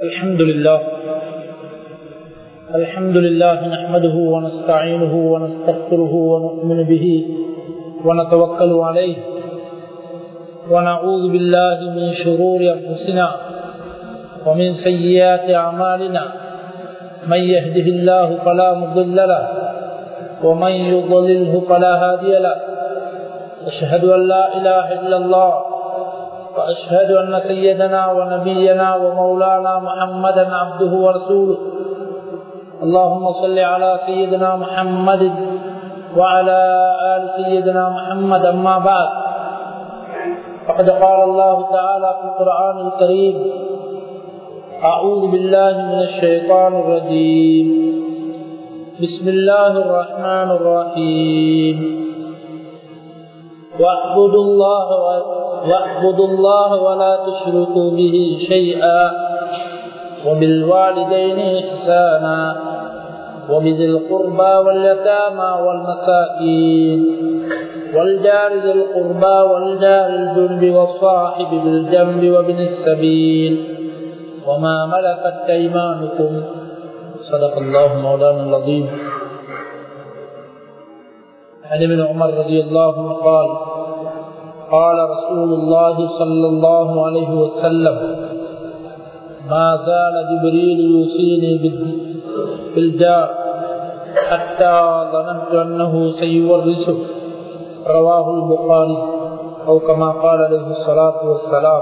الحمد لله الحمد لله نحمده ونستعينه ونستغفره ونؤمن به ونتوكل عليه ونعوذ بالله من شرور أنفسنا ومن سيئات أعمالنا من يهده الله فلا مضل له ومن يضلله فلا هادي له أشهد أن لا إله إلا الله وأشهد أن سيدنا ونبينا ومولانا محمدا عبده ورسوله اللهم صل على سيدنا محمد وعلى آل سيدنا محمد أما بعد فقد قال الله تعالى في القرآن الكريم أعوذ بالله من الشيطان الرجيم بسم الله الرحمن الرحيم واعبدوا الله واعبدوا الله ولا تشركوا به شيئا وبالوالدين إحسانا وبذي القربى واليتامى والمساكين والجار ذي القربى والجار الجنب والصاحب بالجنب وابن السبيل وما ملكت أيمانكم صدق الله مولانا العظيم عن ابن عمر رضي الله عنه قال قال رسول الله صلى الله عليه وسلم ما زال جبريل يوصيني بالجار حتى ظننت أنه سيورثه رواه البخاري أو كما قال عليه الصلاة والسلام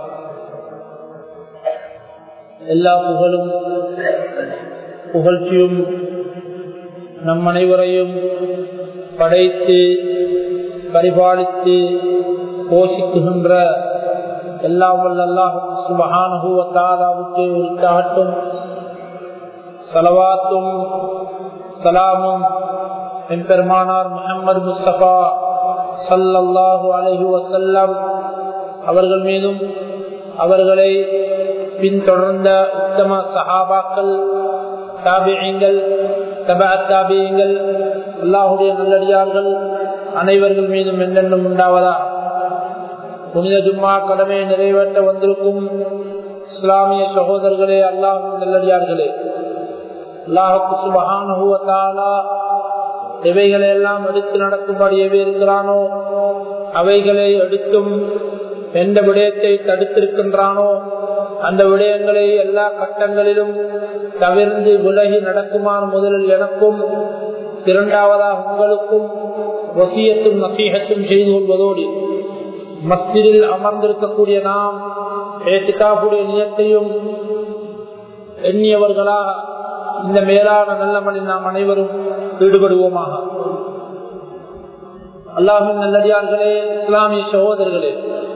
எல்லா புகழும் புகழ்ச்சியும் நம் அனைவரையும் படைத்து பரிபாலித்து போஷிக்குகின்ற எல்லாம் வல்லாஹ் சுபஹானுவத்தாலாவுக்கு உரித்தாகட்டும் சலவாத்தும் சலாமும் எம்பெருமானார் முகமது முஸ்தபா சல்லல்லாஹு அலஹி வசல்லம் அவர்கள் மீதும் அவர்களை பின்தொடர்ந்த உத்தம சஹாபாக்கள் தாபியங்கள் தபா தாபியங்கள் அல்லாஹுடைய நல்லடியார்கள் அனைவர்கள் மீதும் என்னென்னும் உண்டாவதா புனித ஜும்மா கடமையை நிறைவேற்ற வந்திருக்கும் இஸ்லாமிய சகோதரர்களே அல்லாஹும் நல்லடியார்களே அல்லாஹுக்கு சுபகானுவத்தாலா எவைகளை எல்லாம் எடுத்து நடக்கும்படி எவை இருக்கிறானோ அவைகளை எடுத்தும் எந்த விடயத்தை தடுத்திருக்கின்றானோ அந்த விடயங்களை எல்லா கட்டங்களிலும் தவிர்ந்து விலகி நடக்குமாறு முதலில் எனக்கும் இரண்டாவதாக உங்களுக்கும் வசியத்தும் நசீகத்தும் செய்து கொள்வதோடு மஸ்திரில் அமர்ந்திருக்கக்கூடிய நாம் ஏத்திகாவுடைய நியத்தையும் எண்ணியவர்களாக இந்த மேலான நல்ல மணி நாம் அனைவரும் ஈடுபடுவோமாக அல்லாஹின் நல்லடியார்களே இஸ்லாமிய சகோதரர்களே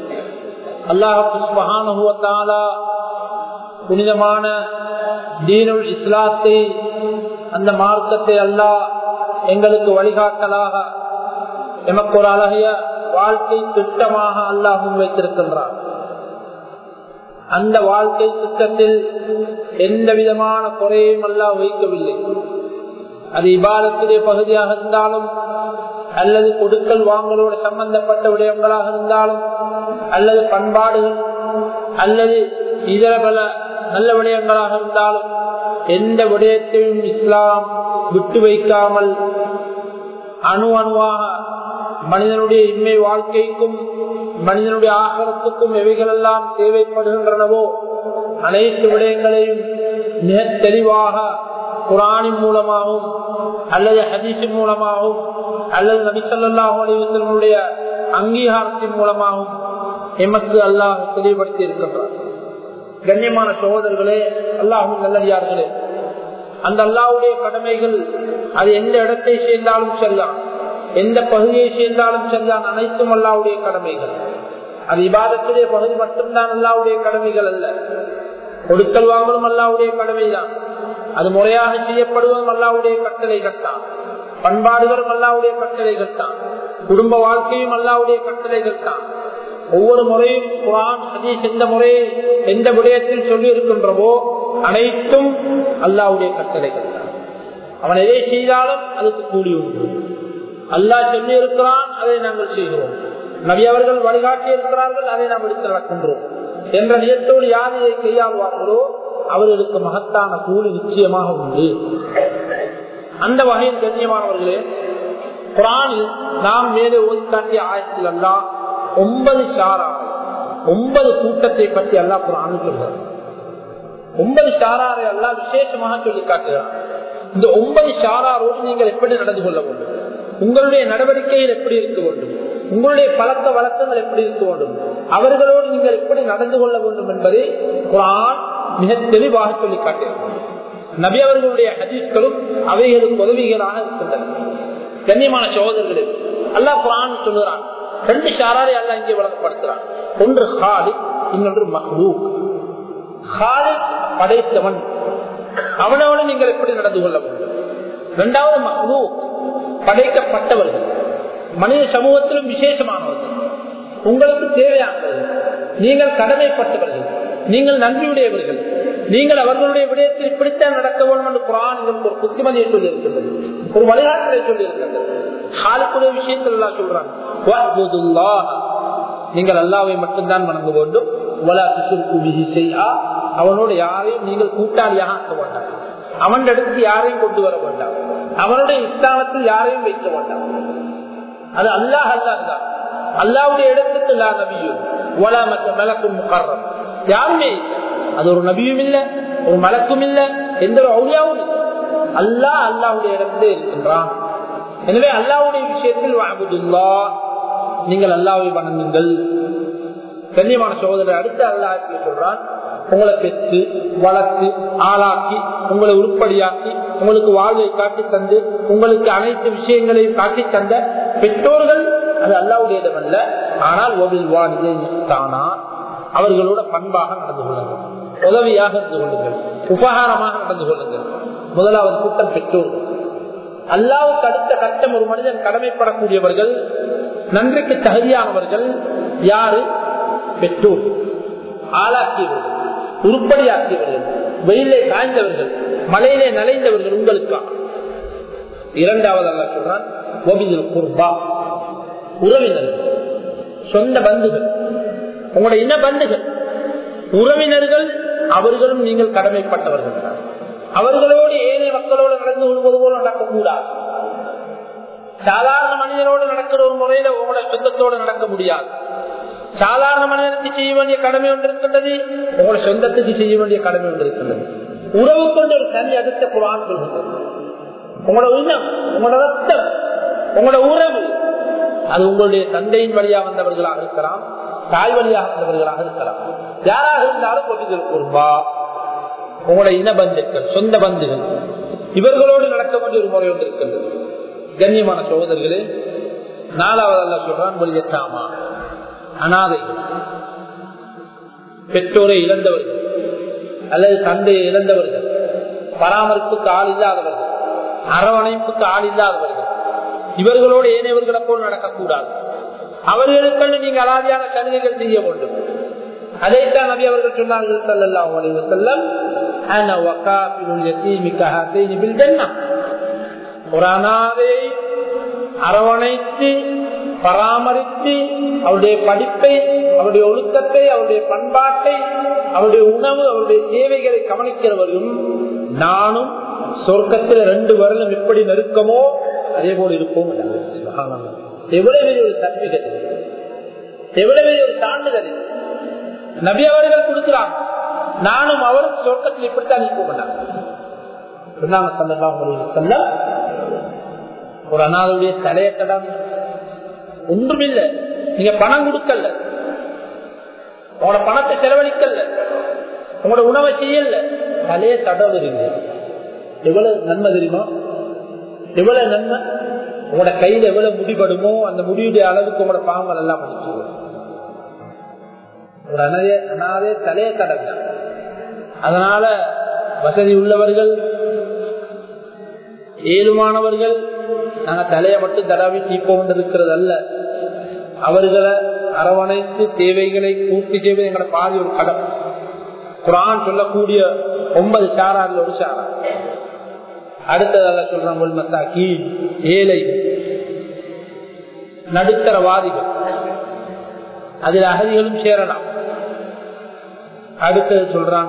அல்லாஹாலா புனிதமான தீனுல் இஸ்லாத்தை அந்த மார்க்கத்தை அல்லாஹ் எங்களுக்கு வழிகாட்டலாக எமக்கு ஒரு அழகிய வாழ்க்கை திட்டமாக அல்லாஹ் முன்வைத்திருக்கின்றான் அந்த வாழ்க்கை திட்டத்தில் எந்த விதமான குறையும் அல்லாஹ் வைக்கவில்லை அது இபாதத்துடைய பகுதியாக இருந்தாலும் அல்லது கொடுக்கல் வாங்கலோடு சம்பந்தப்பட்ட விடயங்களாக இருந்தாலும் அல்லது பண்பாடுகள் அல்லது இதர பல நல்ல விடயங்களாக இருந்தாலும் எந்த விடயத்தையும் இஸ்லாம் விட்டு வைக்காமல் அணு அணுவாக மனிதனுடைய இன்மை வாழ்க்கைக்கும் மனிதனுடைய ஆகரத்துக்கும் எவைகளெல்லாம் தேவைப்படுகின்றனவோ அனைத்து விடயங்களையும் மிக தெளிவாக குரானின் மூலமாகவும் அல்லது ஹதீஸின் மூலமாகவும் அல்லது நபிசல்லாஹு அலிவசனுடைய அங்கீகாரத்தின் மூலமாகவும் எமக்கு அல்லாஹ் தெளிவுபடுத்தி இருக்கின்றார் கண்ணியமான சகோதரர்களே அல்லாஹும் நல்லடியார்களே அந்த அல்லாவுடைய கடமைகள் அது எந்த இடத்தை சேர்ந்தாலும் செல்லாம் எந்த பகுதியை சேர்ந்தாலும் செல்லான் அனைத்தும் அல்லாவுடைய கடமைகள் அது இபாதத்துடைய பகுதி மட்டும்தான் அல்லாவுடைய கடமைகள் அல்ல கொடுக்கல் வாங்கலும் அல்லாவுடைய கடமைதான் அது முறையாக செய்யப்படுவதும் அல்லாவுடைய கட்டளைகள் தான் பண்பாடுகளும் அல்லாவுடைய கட்டளைகள் தான் குடும்ப வாழ்க்கையும் அல்லாவுடைய கட்டளைகள் தான் ஒவ்வொரு முறையும் குரான் ஹதீஸ் எந்த முறையை எந்த விடயத்தில் சொல்லி இருக்கின்றவோ அனைத்தும் அல்லாவுடைய கட்டளைகள் தான் அவன் எதை செய்தாலும் அதுக்கு கூலி உண்டு அல்லாஹ் சொல்லி இருக்கிறான் அதை நாங்கள் செய்கிறோம் நபி அவர்கள் வழிகாட்டி இருக்கிறார்கள் அதை நாம் எடுத்து நடக்கின்றோம் என்ற நியத்தோடு யார் இதை கையாள்வார்களோ அவர்களுக்கு மகத்தான கூலி நிச்சயமாக உண்டு அந்த வகையில் கண்ணியமானவர்களே குரானில் நாம் மேலே ஓதி காட்டிய ஆயத்தில் எல்லாம் ஒன்பது ஷாரா ஒன்பது கூட்டத்தை பற்றி எல்லாம் குரான் சொல்கிறார் ஒன்பது ஷாராரை எல்லாம் விசேஷமாக சொல்லி காட்டுகிறார் இந்த ஒன்பது ஷாராரோடு நீங்கள் எப்படி நடந்து கொள்ள வேண்டும் உங்களுடைய நடவடிக்கைகள் எப்படி இருக்க வேண்டும் உங்களுடைய பழக்க வழக்கங்கள் எப்படி இருக்க வேண்டும் அவர்களோடு நீங்கள் எப்படி நடந்து கொள்ள வேண்டும் என்பதை குரான் மிக தெளிவாக சொல்லி காட்டுகிறார் நபி அவர்களுடைய ஹதீஸ்களும் அவைகளுக்கு உதவிகளாக இருக்கின்றன கண்ணியமான சகோதரர்களே அல்லா குரான் சொல்லுறான் ரெண்டு ஷாராரை அல்ல இங்கே வழங்கப்படுத்துறான் ஒன்று ஹாலிக் இன்னொன்று மஹ்லூக் ஹாலிக் படைத்தவன் அவனோடு நீங்கள் எப்படி நடந்து கொள்ள வேண்டும் இரண்டாவது மஹ்லூக் படைக்கப்பட்டவர்கள் மனித சமூகத்திலும் விசேஷமானவர்கள் உங்களுக்கு தேவையானவர்கள் நீங்கள் கடமைப்பட்டவர்கள் நீங்கள் நன்றியுடையவர்கள் நீங்கள் அவர்களுடைய விடயத்தில் இப்படித்தான் நடக்க வேண்டும் என்று குரான் எங்களுக்கு ஒரு புத்திமதியை சொல்லி இருக்கின்றது ஒரு வழிகாட்டலை சொல்லி இருக்கின்றது ஹாலுக்குடைய விஷயத்தில் எல்லாம் சொல்றாங்க நீங்கள் அல்லாவை மட்டும்தான் வணங்க வேண்டும் அவனோட யாரையும் நீங்கள் கூட்டாளியாக ஆக்க வேண்டாம் அவன் இடத்துக்கு யாரையும் கொண்டு வர வேண்டாம் அவனுடைய ஸ்தானத்தில் யாரையும் வைக்க வேண்டாம் அது அல்லாஹ் அல்லாஹ் தான் அல்லாவுடைய இடத்துக்கு லா நபியும் ஒலா மற்ற மலக்கும் முகர்றம் யாருமே அது ஒரு நபியும் இல்ல ஒரு மலக்கும் இல்ல எந்த ஒரு அவுளியாவும் இல்லை அல்லாஹ் அல்லாவுடைய இடத்திலே இருக்கின்றான் எனவே அல்லாவுடைய விஷயத்தில் வாபுதுல்லா நீங்கள் அல்லாவை வணங்குங்கள் கண்ணியமான சகோதரர் அடுத்த அல்லாஹ் சொல்றான் உங்களை பெற்று வளர்த்து ஆளாக்கி உங்களை உருப்படியாக்கி உங்களுக்கு வாழ்வை காட்டி தந்து உங்களுக்கு அனைத்து விஷயங்களையும் காட்டி தந்த பெற்றோர்கள் அது அல்லாவுடையதம் அல்ல ஆனால் ஒவில் வாழ்ந்தானா அவர்களோட பண்பாக நடந்து கொள்ளுங்கள் உதவியாக இருந்து கொள்ளுங்கள் உபகாரமாக நடந்து கொள்ளுங்கள் முதலாவது கூட்டம் பெற்றோர்கள் அல்லாவுக்கு அடுத்த கட்டம் ஒரு மனிதன் கடமைப்படக்கூடியவர்கள் நன்றிக்கு தகுதியானவர்கள் யாரு பெற்றோர் ஆளாக்கியவர்கள் உருப்படியாக்கியவர்கள் வெயிலே காய்ந்தவர்கள் மலையிலே நலைந்தவர்கள் உங்களுக்கா இரண்டாவது அல்ல சொல்றான் குர்பா உறவினர்கள் சொந்த பந்துகள் உங்களுடைய இன பந்துகள் உறவினர்கள் அவர்களும் நீங்கள் கடமைப்பட்டவர்கள் அவர்களோடு ஏனைய மக்களோடு நடந்து கொள்வது போல நடக்கக்கூடாது சாதாரண மனிதனோடு நடக்கிற ஒரு முறையில உங்களுடைய சொந்தத்தோடு நடக்க முடியாது சாதாரண மனிதனுக்கு செய்ய வேண்டிய கடமை ஒன்று இருக்கின்றது உங்களுடைய சொந்தத்துக்கு செய்ய வேண்டிய கடமை ஒன்று இருக்கின்றது உறவு கொண்டு ஒரு தனி அடுத்த குரான் சொல்கின்றது உங்களோட உணம் உங்களோட ரத்தம் உங்களோட உறவு அது உங்களுடைய தந்தையின் வழியாக வந்தவர்களாக இருக்கலாம் தாய் வழியாக வந்தவர்களாக இருக்கலாம் யாராக இருந்தாலும் கொண்டு குர்பா உங்களுடைய இன பந்துக்கள் சொந்த பந்துகள் இவர்களோடு நடக்க வேண்டிய ஒரு முறை ஒன்று இருக்கின்றது கண்ணியமான சகோதரர்களே நாலாவது அல்ல சொல்றான் வெளியேற்றாமா அனாதைகள் பெற்றோரை இழந்தவர்கள் அல்லது தந்தையை இழந்தவர்கள் பராமரிப்புக்கு ஆள் இல்லாதவர்கள் அரவணைப்புக்கு ஆள் இல்லாதவர்கள் இவர்களோடு ஏனையவர்களை போல் நடக்கக்கூடாது அவர்களுக்கு நீங்க அலாதியான சலுகைகள் செய்ய வேண்டும் அதைத்தான் நபி அவர்கள் சொன்னார்கள் சல்லல்லாஹு அலைஹி வஸல்லம் அன வகாபிலுல் யதீமி கஹதைனி பில் ஜன்னah ஒரு அனாதையை அரவணைத்து பராமரித்து அவருடைய படிப்பை அவருடைய ஒழுக்கத்தை அவருடைய பண்பாட்டை அவருடைய உணவு அவருடைய சேவைகளை கவனிக்கிறவரும் நானும் சொர்க்கத்தில் ரெண்டு வருடம் எப்படி நெருக்கமோ அதே போல இருப்போம் எவ்வளவு பெரிய ஒரு சர்டிபிகேட் எவ்வளவு பெரிய ஒரு சான்றிதழ் நபி அவர்கள் கொடுக்கிறாங்க நானும் அவரும் சொர்க்கத்தில் இப்படித்தான் இருக்க மாட்டாங்க ஒரு அனாதுடைய தலையை கடாம ஒன்றுமில்லை நீங்க பணம் கொடுக்கல உங்களோட பணத்தை செலவழிக்கல உங்களோட உணவை செய்யல தலையை தடவுறீங்க எவ்வளவு நன்மை தெரியுமா எவ்வளவு நன்மை உங்களோட கையில எவ்வளவு முடிபடுமோ அந்த முடியுடைய அளவுக்கு உங்களோட பாவங்கள் எல்லாம் முடிச்சுவோம் ஒரு அனாதே அனாதே தலையை தடங்க அதனால வசதி உள்ளவர்கள் ஏழுமானவர்கள் நாங்க தலையை மட்டும் தடவி தீப்போம் இருக்கிறது அல்ல அவர்களை அரவணைத்து தேவைகளை பூர்த்தி செய்வது எங்களை பாதி ஒரு கடம் குரான் சொல்லக்கூடிய ஒன்பது சாராரில் ஒரு சாரா அடுத்ததாக சொல்றாங்க மத்தாக்கி ஏழை நடுத்தரவாதிகள் அதில் அகதிகளும் சேரலாம் அடுத்தது சொல்றான்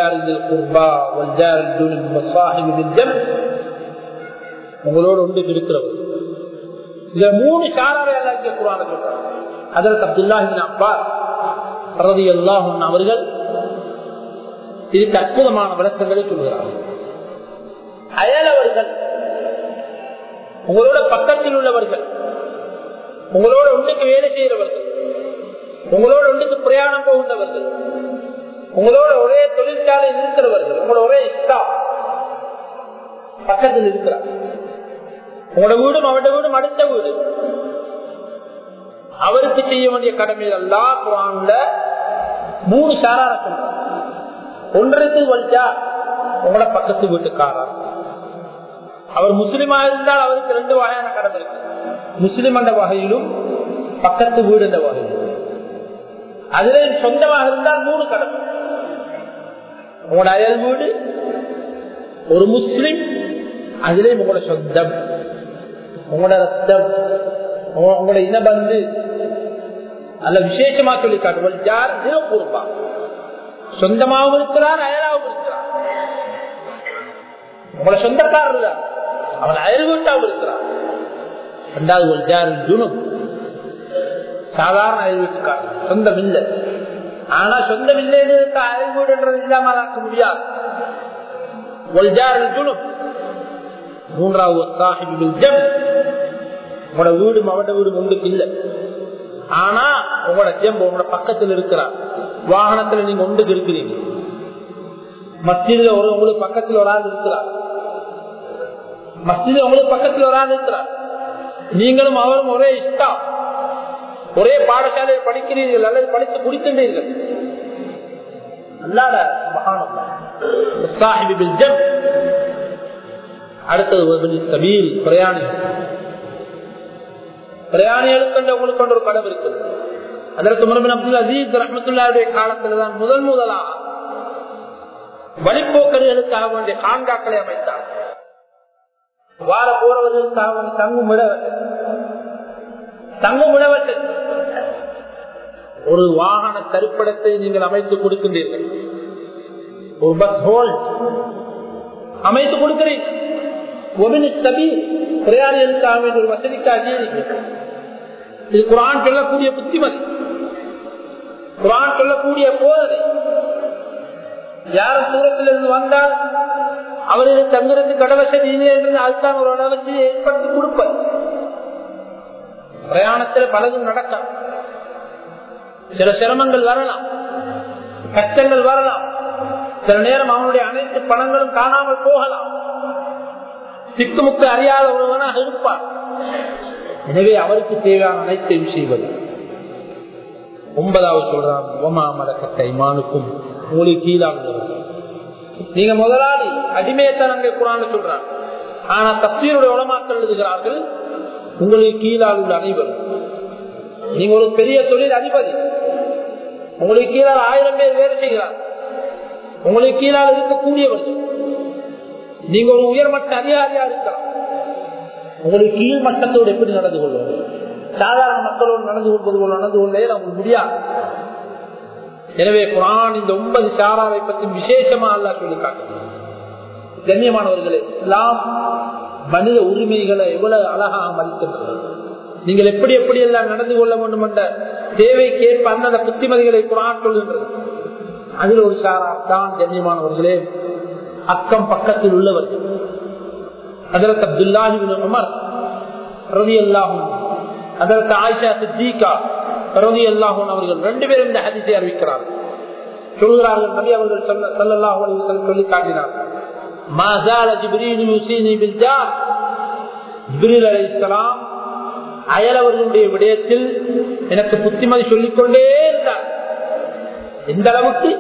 உங்களோட ஒன்று இருக்கிறவர் இந்த மூணு சாராரை எல்லாம் இங்கே குரான சொல்றாங்க அதற்கு அப்துல்லாஹின் அப்பா ரதி அல்லாஹும் அவர்கள் இதுக்கு அற்புதமான விளக்கங்களை சொல்கிறார்கள் அயலவர்கள் உங்களோட பக்கத்தில் உள்ளவர்கள் உங்களோட ஒன்றுக்கு வேலை செய்கிறவர்கள் உங்களோட ஒன்றுக்கு பிரயாணம் போகின்றவர்கள் உங்களோட ஒரே தொழிற்சாலையில் இருக்கிறவர்கள் உங்களோட ஒரே இஷ்டா பக்கத்தில் இருக்கிறார் உங்களோட வீடும் அவருடைய வீடும் அடுத்த வீடு அவருக்கு செய்ய வேண்டிய கடமைகள் எல்லாம் குரான்ல மூணு சாரார சொல்றாங்க ஒன்றுக்கு வலிச்சா உங்களோட பக்கத்து வீட்டுக்காரர் அவர் முஸ்லிமா இருந்தால் அவருக்கு ரெண்டு வகையான கடமை இருக்கு முஸ்லிம் என்ற வகையிலும் பக்கத்து வீடு என்ற வகையிலும் அதுல சொந்தமாக இருந்தால் மூணு கடமை உங்களோட அயல் வீடு ஒரு முஸ்லிம் அதிலே உங்களோட சொந்தம் உங்களோட ரத்தம் உங்களோட இனபந்து அல்ல விசேஷமா சொல்லி காட்டுவோம் யார் தினப்பூர்வா சொந்தமாகவும் இருக்கிறார் அயலாகவும் இருக்கிறார் உங்களோட சொந்தக்காரர் தான் அவன் அயல் வீட்டாகவும் இருக்கிறார் ரெண்டாவது ஒரு ஜார் ஜுனும் சாதாரண அயல் வீட்டுக்காரர் சொந்தம் இல்லை ஆனா சொந்தம் இல்லைன்னு அயல் வீடுன்றது இல்லாம ஆக்க முடியாது ஜுனும் மூன்றாவது சாஹிபில் ஜம் உங்களோட வீடு அவட வீடு முன்னுக்கு இல்லை ஆனா உங்களோட ஜெம்பு உங்களோட பக்கத்தில் இருக்கிறார் வாகனத்துல நீங்க ஒன்றுக்கு இருக்கிறீங்க மத்தியில ஒரு உங்களுக்கு பக்கத்தில் ஒரு ஆள் இருக்கிறார் மத்தியில உங்களுக்கு பக்கத்தில் ஒரு ஆள் இருக்கிறார் நீங்களும் அவரும் ஒரே இஷ்டம் ஒரே பாடசாலையில் படிக்கிறீர்கள் அல்லது படித்து குடிக்கின்றீர்கள் அல்லாட அடுத்தது சபீல் பிரயாணிகள் பிரயாணிகளுக்கு உங்களுக்கு கொண்ட ஒரு கடவு இருக்குது அதற்கு முருகன் அப்துல் அசீஸ் ரஹமத்துல்லாவுடைய காலத்துல தான் முதல் முதலா வழிப்போக்கர்களுக்காக வேண்டிய காண்டாக்களை அமைத்தார் வார போறவர்களுக்காக வேண்டிய தங்கும் விட தங்கும் விடவர்கள் ஒரு வாகன தரிப்படத்தை நீங்கள் அமைத்து கொடுக்கின்றீர்கள் ஒரு பஸ் ஹோல் அமைத்து கொடுக்கிறீர்கள் பிரயாணிகளுக்காக ஒரு வசதிக்காக இது குரான் சொல்லக்கூடிய புத்திமதி குரான் சொல்லக்கூடிய போதனை யாரும் தூரத்தில் இருந்து வந்தால் அவர்களுக்கு தங்குறதுக்கு கடவசதி இல்லை என்று அதுதான் ஒரு இடவசதியை ஏற்படுத்தி கொடுப்பது பிரயாணத்தில் பலதும் நடக்கும் சில சிரமங்கள் வரலாம் கஷ்டங்கள் வரலாம் சில நேரம் அவனுடைய அனைத்து பணங்களும் காணாமல் போகலாம் திக்குமுக்கு அறியாத ஒருவனாக இருப்பார் எனவே அவருக்கு தேவையான அனைத்தையும் செய்வது ஒன்பதாவது சொல்றான் ஓமா மலக்கத்தை மானுக்கும் உங்களுக்கு கீழாக நீங்க முதலாளி அடிமையத்தான் அங்கே குரான் சொல்றாங்க ஆனா தஸ்வீருடைய உலமாக்கள் எழுதுகிறார்கள் உங்களுக்கு கீழால் உள்ள அனைவரும் நீங்க ஒரு பெரிய தொழில் அதிபதி உங்களுக்கு கீழால் ஆயிரம் பேர் வேலை செய்கிறார் உங்களுக்கு கீழால் இருக்கக்கூடியவர்கள் நீங்க ஒரு உயர்மட்ட அதிகாரியா இருக்கலாம் உங்களுக்கு கீழ் மட்டத்தோடு எப்படி நடந்து கொள்வது சாதாரண மக்களோடு நடந்து கொள்வது போல நடந்து கொள்ளே நமக்கு முடியாது எனவே குரான் இந்த ஒன்பது சாராவை பற்றி விசேஷமா அல்லா சொல்லி காட்டுறது கண்ணியமானவர்களே எல்லாம் மனித உரிமைகளை எவ்வளவு அழகாக மதிக்கின்றது நீங்கள் எப்படி எப்படி எல்லாம் நடந்து கொள்ள வேண்டும் என்ற தேவைக்கேற்ப அந்தந்த புத்திமதிகளை குரான் சொல்கின்றது அதில் ஒரு சாரா தான் கண்ணியமானவர்களே அக்கம் பக்கத்தில் உள்ளவர்கள் அதற்கு அப்துல்லாஹிபின் உமர் ரவி அல்லாஹும் அதற்கு ஆயிஷா சித்திகா ரவி அல்லாஹூன் அவர்கள் ரெண்டு பேரும் இந்த ஹதிசை அறிவிக்கிறார்கள் சொல்கிறார்கள் நபி அவர்கள் சொல்லல்லாஹு சொல்லி காட்டினார்கள் அயலவர்களுடைய விடயத்தில் எனக்கு புத்திமதி சொல்லிக்கொண்டே இருந்தார் எந்த அளவுக்கு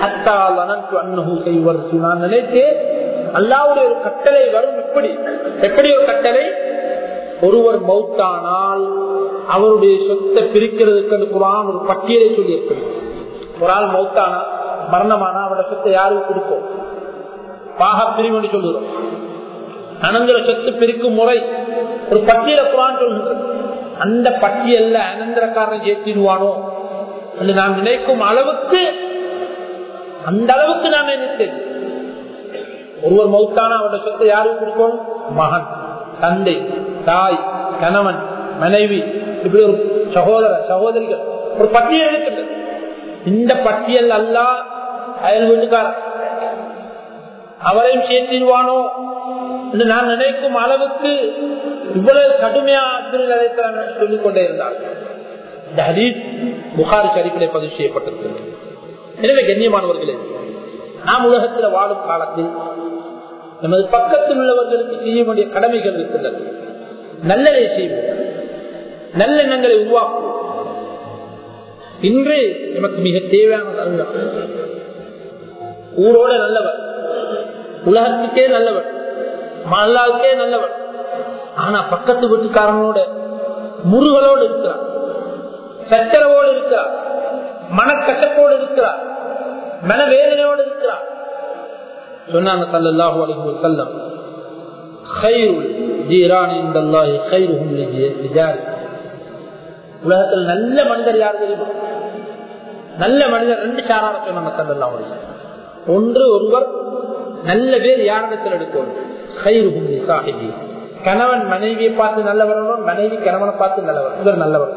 நான் நினைத்தேன் அல்லாவுடைய ஒரு கட்டளை வரும் எப்படி எப்படி ஒரு கட்டளை ஒருவர் மௌத்தானால் அவருடைய சொத்தை பிரிக்கிறதுக்கு குரான் ஒரு பட்டியலை சொல்லி எப்படி ஒரு ஆள் மௌத்தானா மரணமானா அவருடைய சொத்தை யாருக்கு கொடுப்போம் பாக பிரிவு சொல்லுறோம் அனந்தர சொத்து பிரிக்கும் முறை ஒரு பட்டியல குரான் சொல்கின்றது அந்த பட்டியல்ல அனந்தரக்காரன் சேர்த்திடுவானோ என்று நான் நினைக்கும் அளவுக்கு அந்த அளவுக்கு நாங்க நினைத்தேன் ஒருவர் மௌத்தான அவருடைய சொத்தை யாருக்கு கொடுக்கணும் மகன் தந்தை தாய் கணவன் மனைவி இப்படி ஒரு சகோதர சகோதரிகள் ஒரு பட்டியல் இருக்கின்றது இந்த பட்டியல் அல்ல அயல் வீட்டுக்காரன் அவரையும் சேர்த்திடுவானோ என்று நான் நினைக்கும் அளவுக்கு இவ்வளவு கடுமையா அப்துல் அலைத்தலாம் சொல்லிக் கொண்டே இருந்தார் இந்த ஹதீஸ் புகாரி சரிப்பிலே பதிவு செய்யப்பட்டிருக்கிறது எனவே கண்ணியமானவர்களே நாம் உலகத்தில் வாழும் காலத்தில் நமது பக்கத்தில் உள்ளவர்களுக்கு செய்ய வேண்டிய கடமைகள் இருக்கின்றது நல்லதை செய்வோம் நல்லெண்ணங்களை உருவாக்குவோம் இன்று நமக்கு மிக தேவையானது அல்ல ஊரோட நல்லவர் உலகத்துக்கே நல்லவர் மல்லாவுக்கே நல்லவர் ஆனா பக்கத்து வீட்டுக்காரனோட முருகலோடு இருக்கிறார் சச்சரவோடு இருக்கிறார் மனக்கசப்போடு இருக்கிறார் மனவேதனையோடு இருக்கிறார் சொன்னாங்க சல்லல்லாஹு அலைஹி வஸல்லம் கைருல் ஜீரான் இந்தல்லாஹி கைருஹும் லிஜாரி உலகத்தில் நல்ல மனிதர் யார் தெரியுமா நல்ல மனிதர் ரெண்டு சாரார சொன்னாங்க சல்லல்லாஹு அலைஹி ஒன்று ஒருவர் நல்ல பேர் யாரிடத்தில் எடுக்கணும் கைருஹும் லிசாஹிபி கணவன் மனைவியை பார்த்து நல்லவர் மனைவி கணவனை பார்த்து நல்லவர் இவர் நல்லவர்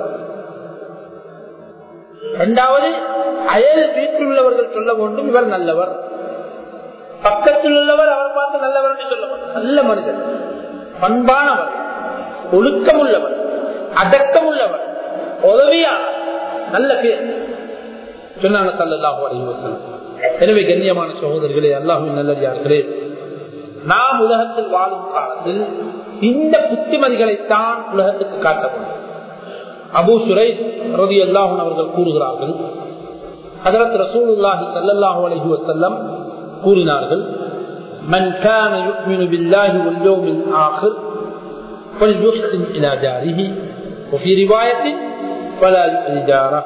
இரண்டாவது அயல் வீட்டில் உள்ளவர்கள் சொல்ல வேண்டும் இவர் நல்லவர் பக்கத்தில் உள்ளவர் அவர் பார்த்து நல்லவர் என்று சொல்ல நல்ல மனிதர் பண்பானவர் ஒழுக்கம் உள்ளவர் அடக்கம் உள்ளவர் உதவியாளர் நல்ல பேர் சொன்னாங்க சல்லாஹு அலைவசம் எனவே கண்ணியமான சகோதரர்களே அல்லாஹுவின் நல்லடியார்களே நாம் உலகத்தில் வாழும் காலத்தில் இந்த புத்திமதிகளைத்தான் உலகத்துக்கு காட்ட வேண்டும் அபு சுரை ரவி அல்லாஹன் அவர்கள் கூறுகிறார்கள் ஹதரத் ரசூலுல்லாஹி சல்லல்லாஹு அலைஹி வஸல்லம் கூறினார்கள் من كان يؤمن بالله واليوم الآخر فليحسن إلى جاره وفي رواية فلا يؤذي جاره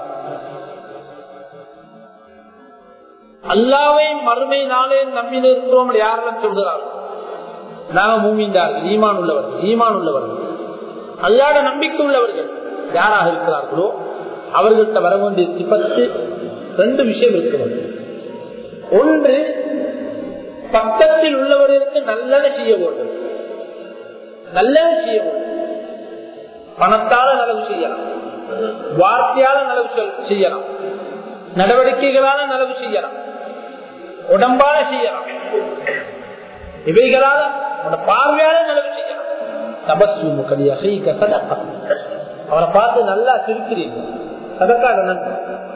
அல்லாவை மறுமை நாளே நம்பி இருக்கிறோம் யாரெல்லாம் சொல்கிறார்கள் நாங்க மூமிந்தார்கள் ஈமான் உள்ளவர்கள் ஈமான் உள்ளவர்கள் அல்லாட நம்பிக்கை உள்ளவர்கள் யாராக இருக்கிறார்களோ அவர்கள்ட்ட வர வேண்டிய சிப்பத்து ரெண்டு விஷயம் இருக்க வேண்டும் ஒன்று பக்கத்தில் உள்ளவர்களுக்கு நல்லதை செய்ய வேண்டும் நல்லதை செய்ய வேண்டும் பணத்தால நலவு செய்யலாம் வார்த்தையால நலவு செய்யலாம் நடவடிக்கைகளால நலவு செய்யலாம் உடம்பால செய்யலாம் இவைகளால பார்வையால நலவு செய்யலாம் தபசு முகலியாக சதக்கா அவரை பார்த்து நல்லா சிரிக்கிறீர்கள் சதக்காட நன்மை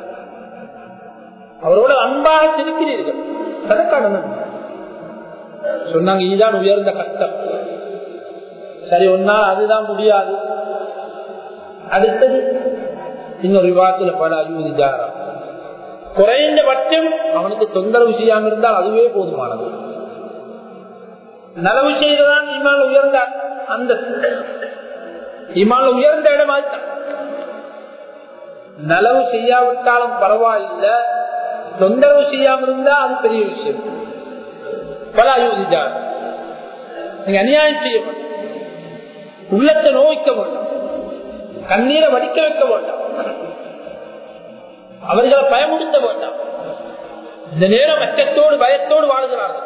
அவரோட அன்பாக சிரிக்கிறீர்கள் சதக்காட நன்மை சொன்னாங்க இதுதான் உயர்ந்த கஷ்டம் சரி ஒன்னால் அதுதான் முடியாது அடுத்தது இன்னொரு விவாதத்தில் பல அழுவது ஜாரா குறைந்த பட்சம் அவனுக்கு தொந்தரவு செய்யாம இருந்தால் அதுவே போதுமானது நலவு செய்ததான் இமால் உயர்ந்த அந்த இமால் உயர்ந்த இடமா நலவு செய்யாவிட்டாலும் பரவாயில்லை தொந்தரவு செய்யாம இருந்தா அது பெரிய விஷயம் பல அயோதித்தார் நீங்க அநியாயம் செய்ய மாட்டோம் உள்ளத்தை நோய்க்க வேண்டாம் கண்ணீரை வடிக்க வைக்க வேண்டாம் அவர்களை பயமுடுத்த வேண்டாம் இந்த நேரம் அச்சத்தோடு பயத்தோடு வாழ்கிறார்கள்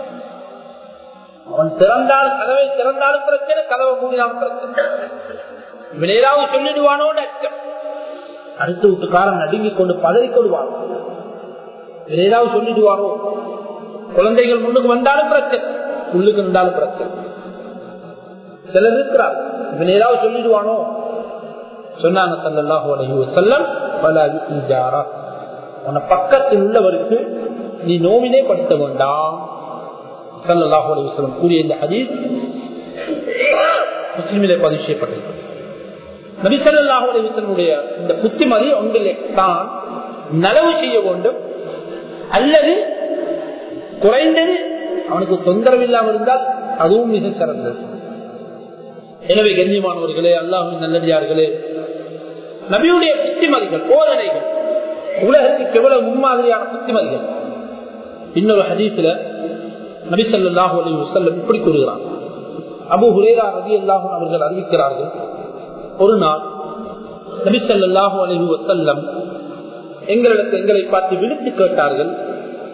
அவன் திறந்தால் கதவை திறந்தாலும் பிரச்சனை கதவை மூடினாலும் பிரச்சனை இவன் ஏதாவது சொல்லிடுவானோடு அச்சம் அடுத்த வீட்டுக்காரன் நடுங்கிக் கொண்டு பதறிக்கொள்வான் இவன் ஏதாவது சொல்லிடுவாரோ குழந்தைகள் முன்னுக்கு வந்தாலும் பிரச்சனை உள்ளுக்கு இருந்தாலும் பிரச்சனை சிலர் இருக்கிறார் இவன் ஏதாவது சொல்லிடுவானோ சொன்னாங்க சல்லாஹூ அலஹி வசல்லம் பல ஜாரா உன்னை பக்கத்தில் உள்ளவருக்கு நீ நோவினே படுத்த வேண்டாம் சல்லாஹூ அலி வசலம் கூறிய இந்த ஹதீஸ் முஸ்லிமிலே பதிவு செய்யப்பட்டது நபி சல்லாஹூ அலி வசலனுடைய இந்த புத்திமதி ஒன்றிலே தான் நலவு செய்ய வேண்டும் அல்லது குறைந்தது அவனுக்கு தொந்தரவு இல்லாமல் இருந்தால் அதுவும் மிக சிறந்தது எனவே கண்ணியமானவர்களே அல்லாஹின் நல்லடியார்களே நபியுடைய புத்திமதிகள் போதனைகள் உலகத்துக்கு எவ்வளவு முன்மாதிரியான புத்திமதிகள் இன்னொரு ஹதீஸ்ல நபி சொல்லாஹு அலி வசல்லம் இப்படி கூறுகிறார் அபு ஹுரேரா ரதி அல்லாஹும் அவர்கள் அறிவிக்கிறார்கள் ஒரு நாள் நபி சொல்லாஹு அலி வசல்லம் எங்களிடத்து எங்களை பார்த்து விழித்து கேட்டார்கள்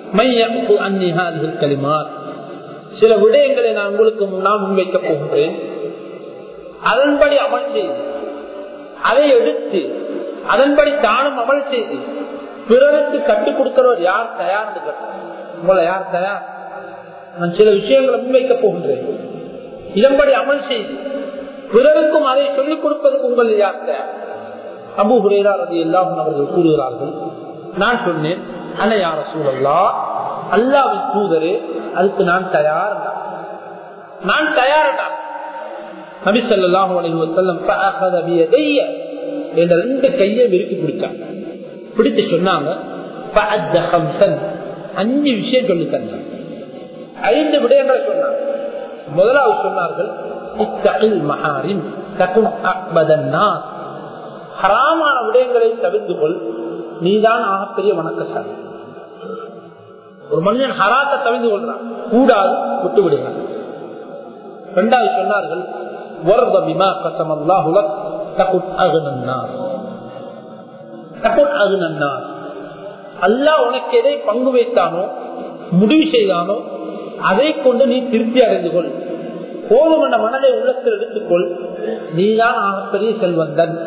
கலிமார் சில விடயங்களை நான் உங்களுக்கு முன்னால் முன்வைக்கப் போகின்றேன் அதன்படி அமல் செய்து அதை எடுத்து அதன்படி தானும் அமல் செய்து பிறருக்கு கற்றுக் கொடுக்கிறவர் யார் தயார் உங்களை யார் தயார் நான் சில விஷயங்களை முன்வைக்கப் போகின்றேன் இதன்படி அமல் செய்து பிறருக்கும் அதை சொல்லிக் கொடுப்பதற்கு உங்கள் யார் தயார் அபு ஹுரேரா அது எல்லாம் அவர்கள் கூறுகிறார்கள் நான் சொன்னேன் அன யார சூழல்லா அல்லாவின் தூதரே அதுக்கு நான் தயார் நான் தயாரடா நபி சொல்லாஹு அலைஹி வஸல்லம் ஃபஅഖذ بيدي என்ற ரெண்டு கையை விருக்கி பிடிச்சாங்க பிடிச்சு சொன்னாங்க ஃபஅத்த خمسன் அஞ்சு விஷயம் சொல்லி தந்தாங்க ஐந்து விடயங்களை சொன்னாங்க முதலாவது சொன்னார்கள் இத்தகில் மஹாரின் தகுன் அக்பதன் நாஸ் ஹராமான விடயங்களை தவிர்த்து கொள் நீதான் ஆகப்பெரிய வணக்கசாலி ஒரு மனிதன் ஹராத்தை தவிர்த்து கொள்றான் கூடாது விட்டு விடுகிறான் இரண்டாவது சொன்னார்கள் வர்த பிமா கசம் அல்லாஹுலக் தகுன் அகுனன்னார் தகுன் அகுனன்னார் அல்லாஹ் உனக்கு எதை பங்கு வைத்தானோ முடிவு செய்தானோ அதை கொண்டு நீ திருப்தி அடைந்து கொள் போதும் என்ற மனதை உள்ளத்தில் எடுத்துக்கொள் நீதான் ஆகப்பெரிய செல்வந்தன்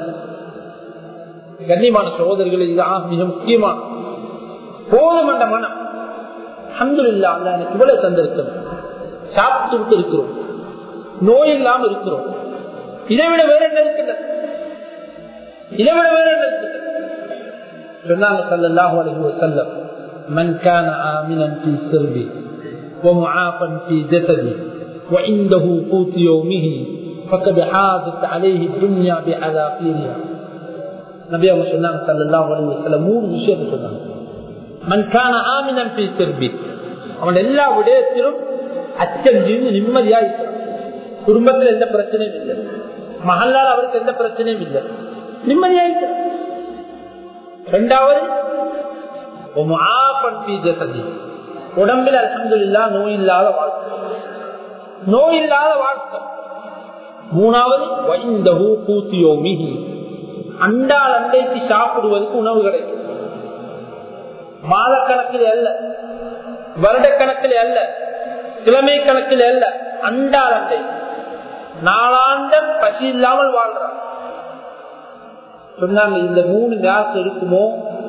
கண்ணியமான சகோதரிகள் இதுதான் மிக முக்கியமான போதும் என்ற மனம் அன்பு இல்லாம எனக்கு இவ்வளவு தந்திருக்கிறோம் சாப்பிட்டு விட்டு இருக்கிறோம் நோய் இல்லாம இருக்கிறோம் இதை விட வேற என்ன இருக்கின்றது இதை விட வேற என்ன இருக்கின்றது சொன்னாங்க சல்லாஹு அலைஹி வஸல்லம் من كان آمنا في سربه ومعافا في جسده وعنده قوت يومه فقد حازت عليه الدنيا بعذافيرها நபி அவங்க சொன்னாங்க சல்லாஹு அலைஹி வஸல்லம் மூணு விஷயத்தை சொன்னாங்க மன் கான ஆமினன் பி சிர்பி அவன் எல்லா விடயத்திலும் அச்சம் இருந்து நிம்மதியா இருக்கிறான் குடும்பத்தில் எந்த பிரச்சனையும் இல்லை மகளால் அவருக்கு எந்த பிரச்சனையும் இல்லை நிம்மதியா இருக்கிறான் இரண்டாவது உடம்பில் அலமதுல்லா நோய் இல்லாத வாழ்க்கை நோய் இல்லாத வாழ்க்கை மூணாவது வைந்தகு பூத்தியோமி அண்டால் அண்டைக்கு சாப்பிடுவதற்கு உணவு கிடைக்கும் மாதக்கணக்கில் அல்ல வருடக்கணக்கில் அல்ல கிழமை கணக்கில் அல்ல அண்டால் அண்டை நாளாண்டம் பசி இல்லாமல் வாழ்றான் சொன்னாங்க இந்த மூணு நேரத்தில் இருக்குமோ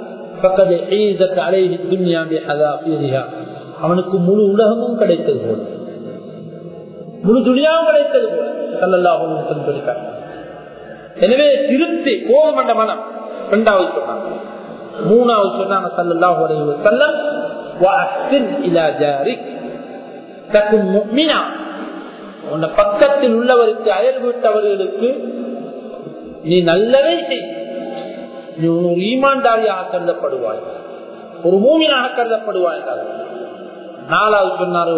அவனுக்கு முழு உலகமும் கிடைத்தது போல முழு துணியாவும் கிடைத்தது போல சல்லல்லாஹும் சொல்லிட்டாங்க எனவே திருப்தி போதுமண்ட மனம் இரண்டாவது சொன்னாங்க மூணாவது சொன்னாங்க சல்லல்லாஹு அலைஹி வஸல்லம் வஅஹ்சின் இலா ஜாரிக் தகுன் முஃமினா உன் பக்கத்தில் உள்ளவருக்கு அயல் வீட்டவர்களுக்கு நீ நல்லதை செய் நீ ஒரு ஈமான்தாரியாக கருதப்படுவாய் ஒரு மூமினாக கருதப்படுவாய் நாலாவது சொன்னார்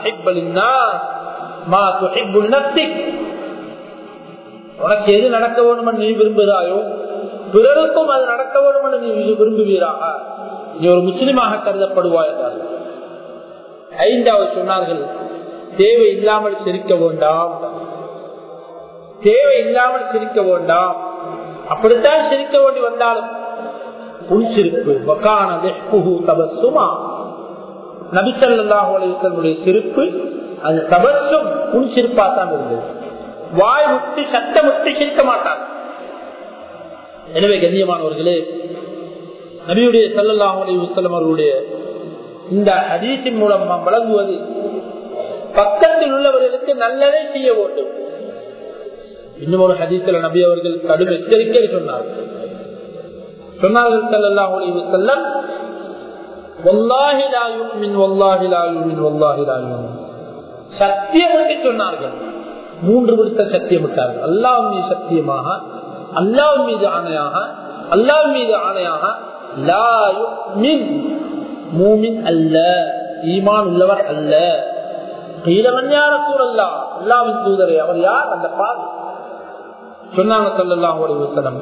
உனக்கு எது நடக்க வேண்டும் நீ விரும்புகிறாயோ பிறருக்கும் அது நடக்க வேண்டும் என்று நீ விரும்புவீராக நீ ஒரு முஸ்லிமாக கருதப்படுவாய் என்றார் ஐந்தாவது சொன்னார்கள் தேவை இல்லாமல் சிரிக்க வேண்டாம் தேவை இல்லாமல் சிரிக்க வேண்டாம் அப்படித்தான் சிரிக்க வேண்டி வந்தாலும் புன்சிரிப்பு நபிசல்லாஹுடைய சிரிப்பு அது தபசும் புன்சிரிப்பா தான் இருந்தது வாய் விட்டு சத்தம் விட்டு சிரிக்க மாட்டார் எனவே கண்ணியமானவர்களே நபியுடைய சல்லாஹ் அலி வசலம் அவர்களுடைய இந்த ஹதீசின் மூலம் நாம் வழங்குவது பக்கத்தில் உள்ளவர்களுக்கு நல்லதே செய்ய வேண்டும் இன்னும் ஒரு ஹதீசில நபி அவர்கள் கடும் எச்சரிக்கை சொன்னார் சொன்னார்கள் சல்லாஹ் அலி வசல்லம் சத்தியம் சொன்னார்கள் மூன்று விடுத்த சத்தியம் விட்டார்கள் அல்லாஹ் மீது சத்தியமாக அல்லாஹ் மீது ஆணையாக அல்லாஹ் மீது ஆணையாக மூமின் அல்ல ஈமான் உள்ளவர் அல்ல கீழவன் யார சூழல்லா அல்லாவின் தூதரே அவர் யார் அந்த பாவி சொன்னாங்க சொல்லலாம் ஒரு வசனம்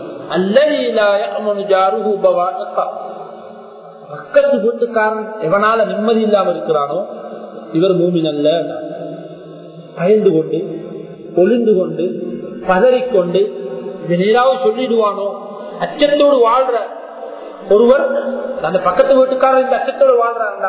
பக்கத்து வீட்டுக்காரன் எவனால நிம்மதி இல்லாம இருக்கிறானோ இவர் மூமின் அல்ல பயந்து கொண்டு ஒளிந்து கொண்டு பதறிக்கொண்டு நேராவது சொல்லிடுவானோ அச்சத்தோடு வாழ்ற ஒருவர் அந்த பக்கத்து வீட்டுக்காரர் இந்த அச்சத்தோடு வாழ்றாங்க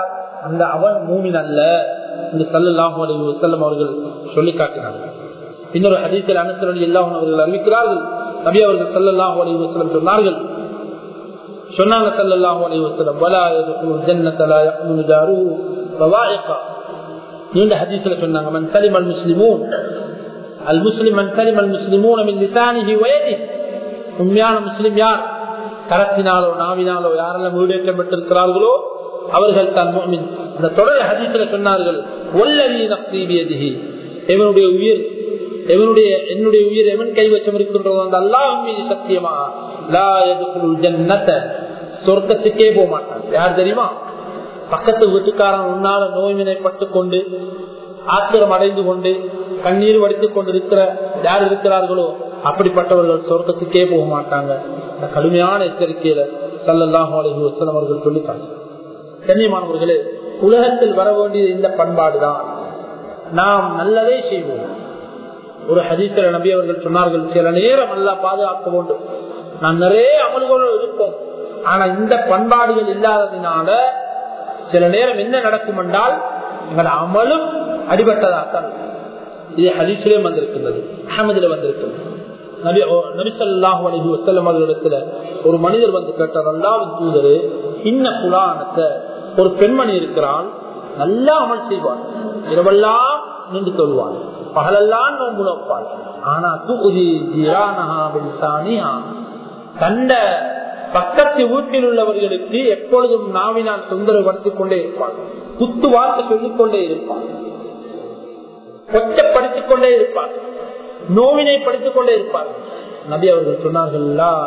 அந்த அவன் மூமின் அல்ல என்று சல்லாஹூ அலி வசல்லம் அவர்கள் சொல்லி காட்டினார்கள் இன்னொரு ஹதீசில் அனுசரணி எல்லாம் அவர்கள் அறிவிக்கிறார்கள் நபி அவர்கள் சல்லாஹூ அலி வசல்லம் சொன்னார்கள் சொன்னாங்க சல்லாஹூ அலி வசல்லம் வலா ஜன்னத்தலா யக்முனு ஜாரு ரவாயிகா நீண்ட ஹதீஸ்ல சொன்னாங்க மன் சலிம் அல் முஸ்லிமூன் அல் முஸ்லிம் மன் சலிம் அல் முஸ்லிமூன் மின் லிசானிஹி வயதி உண்மையான முஸ்லிம் யார் கரத்தினாலோ நாவினாலோ யாரெல்லாம் வீடேற்றம் பெற்றிருக்கிறார்களோ அவர்கள் தான் முஃமின் அந்த தொடர் ஹதீஸ்ல சொன்னார்கள் ஒல்லவி நப்தீபியதிஹி எவனுடைய உயிர் எவனுடைய என்னுடைய உயிர் எவன் கைவச்சம் இருக்கின்றதோ அந்த அல்லாஹ் மீது சத்தியமா லா எதுக்குள் ஜன்னத்த சொர்க்கத்துக்கே போக மாட்டான் யார் தெரியுமா பக்கத்து வீட்டுக்காரன் உன்னால நோய்வினைப்பட்டு கொண்டு ஆத்திரம் அடைந்து கொண்டு கண்ணீர் வடித்துக் கொண்டு இருக்கிற யார் இருக்கிறார்களோ அப்படிப்பட்டவர்கள் சொர்க்கத்துக்கே போக மாட்டாங்க இந்த கடுமையான எச்சரிக்கையில சல்லல்லாஹு அலஹி வசலம் அவர்கள் சொல்லித்தாங்க கண்ணியமானவர்களே உலகத்தில் வர வேண்டியது இந்த பண்பாடுதான் நாம் நல்லதே செய்வோம் ஒரு ஹதீசர நபி அவர்கள் சொன்னார்கள் சில நேரம் நல்லா பாதுகாக்க வேண்டும் நாம் நிறைய அமல்களோடு இருப்போம் ஆனா இந்த பண்பாடுகள் இல்லாததினால சில நேரம் என்ன நடக்கும் என்றால் எங்கள் அமலும் அடிபட்டதாத்தான் இது ஹதீஸிலே வந்திருக்கின்றது அகமதுல வந்திருக்கிறது நபி நபிசல்லாஹு அலஹி வசல்லம் அவர்களிடத்துல ஒரு மனிதர் வந்து கேட்டார் அல்லாவின் தூதரு இன்ன புலானத்தை ஒரு பெண்மணி இருக்கிறான் நல்லா அமல் செய்வான் இரவெல்லாம் நின்று தொழுவான் பகலெல்லாம் நோம்பு நோப்பாள் ஆனா தூதி ஜிரானஹா தண்ட பக்கத்து வீட்டில் உள்ளவர்களுக்கு எப்பொழுதும் நாவினால் தொந்தரவு படுத்திக் கொண்டே இருப்பான் குத்து வார்த்தை சொல்லிக் கொண்டே இருப்பான் கொச்சப்படுத்திக் கொண்டே இருப்பார் நோவினை படித்துக் கொண்டே இருப்பார் நபி அவர்கள் சொன்னார்கள்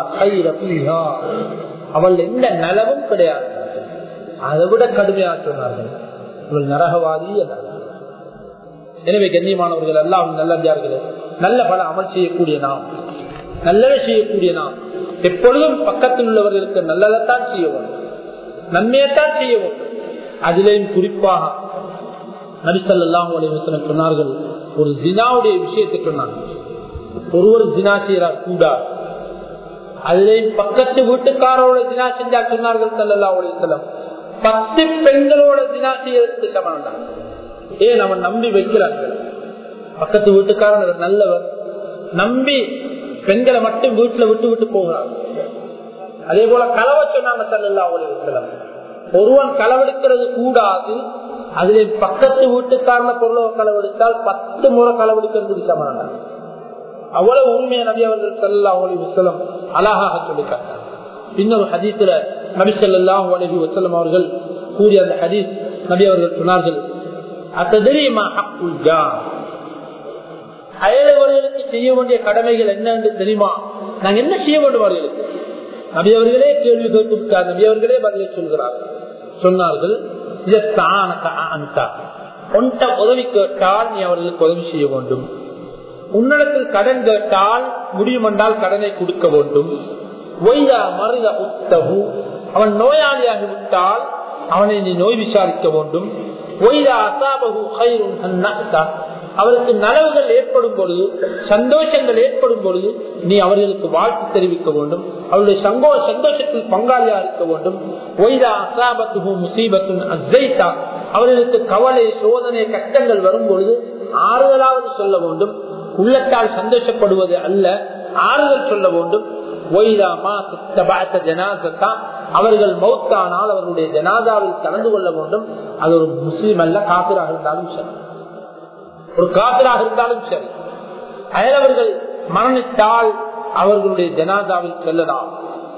அவள் எந்த நலவும் கிடையாது அதை விட கடுமையாக சொன்னார்கள் இவள் நரகவாதி எனவே கண்ணியமானவர்கள் எல்லாம் நல்லே நல்ல பல அமல் செய்யக்கூடிய நாம் நல்லதை செய்யக்கூடிய நாம் எப்பொழுதும் பக்கத்தில் உள்ளவர்களுக்கு நல்லதைத்தான் செய்ய வேண்டும் நன்மையைத்தான் செய்ய வேண்டும் அதிலேயும் குறிப்பாக நபிசல்லாஹு அலைவசனம் சொன்னார்கள் ஒரு ஜினாவுடைய விஷயத்தை சொன்னாங்க ஒருவர் ஜினா செய்யறார் கூடாது அதிலேயும் பக்கத்து வீட்டுக்காரோட ஜினா செஞ்சா சொன்னார்கள் சல்லல்லா அலைவசலம் பத்து பெண்களோட ஜினா செய்யறதுக்கு சமம் தான் ஏன் அவன் நம்பி வைக்கிறார்கள் பக்கத்து வீட்டுக்காரன் நல்லவர் நம்பி பெண்களை மட்டும் வீட்டுல விட்டு விட்டு போகிறார் அதே போல களவ சொன்னாங்க சல்லல்லா அலைவசலம் ஒருவன் களவெடுக்கிறது கூடாது அதுல பக்கத்து வீட்டுக்காரன பொருளை களவெடுத்தால் பத்து முறை களவெடுக்கிறதுக்கு சமானம் அவ்வளவு உண்மையை நபி அவர்கள் செல்லா ஒளி வசலம் அழகாக சொல்லிக்காட்டார் இன்னொரு ஹதீஸ்ல நபி சொல்லாஹ் அலஹி வசலம் அவர்கள் கூறிய அந்த ஹதீஸ் நபி அவர்கள் சொன்னார்கள் அயலவர்களுக்கு செய்ய வேண்டிய கடமைகள் என்ன என்று தெரியுமா நாங்க என்ன செய்ய வேண்டும் அவர்களுக்கு நபி அவர்களே கேள்வி கேட்டு விட்டார் நபி அவர்களே பதிலை சொல்கிறார்கள் சொன்னார்கள் உதவி கேட்டால் நீ அவர்களுக்கு உதவி செய்ய வேண்டும் உன்னிடத்தில் கடன் கேட்டால் முடியும் என்றால் கடனை கொடுக்க வேண்டும் மருத உத்தகு அவன் நோயாளியாகி விட்டால் அவனை நீ நோய் விசாரிக்க வேண்டும் அவருக்கு நலவுகள் ஏற்படும் பொழுது சந்தோஷங்கள் ஏற்படும் பொழுது நீ அவர்களுக்கு வாழ்த்து தெரிவிக்க வேண்டும் அவருடைய சங்கோ சந்தோஷத்தில் பங்காளியா இருக்க வேண்டும் அவர்களுக்கு கவலை சோதனை கஷ்டங்கள் வரும் பொழுது ஆறுதலாவது சொல்ல வேண்டும் உள்ளத்தால் சந்தோஷப்படுவது அல்ல ஆறுதல் சொல்ல வேண்டும் அவர்கள் மௌத்தானால் அவர்களுடைய ஜனாதாவில் கலந்து கொள்ள வேண்டும் அது ஒரு முஸ்லீம் அல்ல காப்பிராக இருந்தாலும் சரி ஒரு காப்பிராக இருந்தாலும் சரி அயலவர்கள் மரணித்தால் அவர்களுடைய ஜனாதாவில் செல்லலாம்